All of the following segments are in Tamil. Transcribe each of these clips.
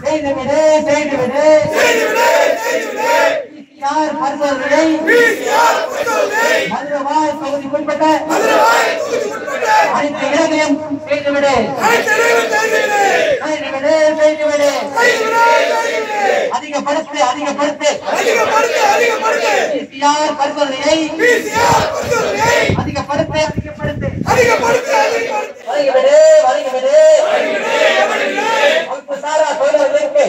செய்துவிடு செய்துவிடு PCR பரிசோதனை மதுரவாய் தொகுதிக்குட்பட்ட அனைத்து இடங்களையும் செய்துவிடு செய்துவிடு செய்துவிடு அதிகப்படுத்து அதிகப்படுத்து PCR பரிசோதனையை அதிகப்படுத்து அதிகப்படுத்து வழங்கிவிடு வழங்கிவிடு அமைப்பு சாரா தொழிலாளர்களுக்கு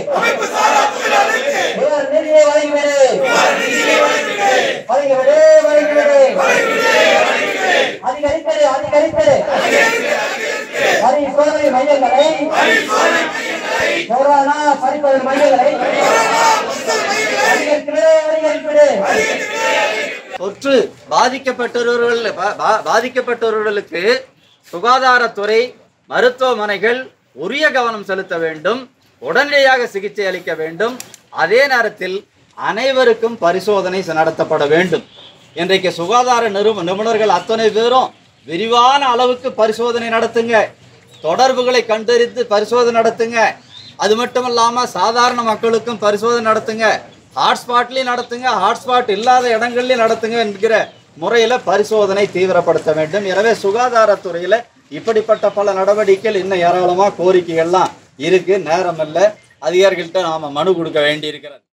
உயர் நிதியை வழங்கிவிடு வழங்கிவிடு வழங்கிவிடு அதிகரித்தது அதிகரித்தது வரி சோதனை மையங்களை கொரோனா பரிசோதனை மையங்களை அதிகரித்துவிடு அதிகரித்துவிடு தொற்று பாதிக்கப்பட்டவர்கள் பா- பா- பாதிக்கப்பட்டவர்களுக்கு சுகாதாரத்துறை மருத்துவமனைகள் உரிய கவனம் செலுத்த வேண்டும் உடனடியாக சிகிச்சை அளிக்க வேண்டும் அதே நேரத்தில் அனைவருக்கும் பரிசோதனை நடத்தப்பட வேண்டும் இன்றைக்கு சுகாதார நிறுவ நிபுணர்கள் அத்தனை பேரும் விரிவான அளவுக்கு பரிசோதனை நடத்துங்க தொடர்புகளை கண்டறிந்து பரிசோதனை நடத்துங்க அது மட்டும் இல்லாம சாதாரண மக்களுக்கும் பரிசோதனை நடத்துங்க ஹாட்ஸ்பாட்லயும் நடத்துங்க ஹாட்ஸ்பாட் இல்லாத இடங்கள்லயும் நடத்துங்க என்கிற முறையில பரிசோதனை தீவிரப்படுத்த வேண்டும் எனவே சுகாதாரத்துறையில இப்படிப்பட்ட பல நடவடிக்கைகள் இன்னும் ஏராளமா கோரிக்கைகள்லாம் இருக்கு நேரம் இல்லை அதிகாரிகள்கிட்ட நாம மனு கொடுக்க வேண்டி இருக்கிறது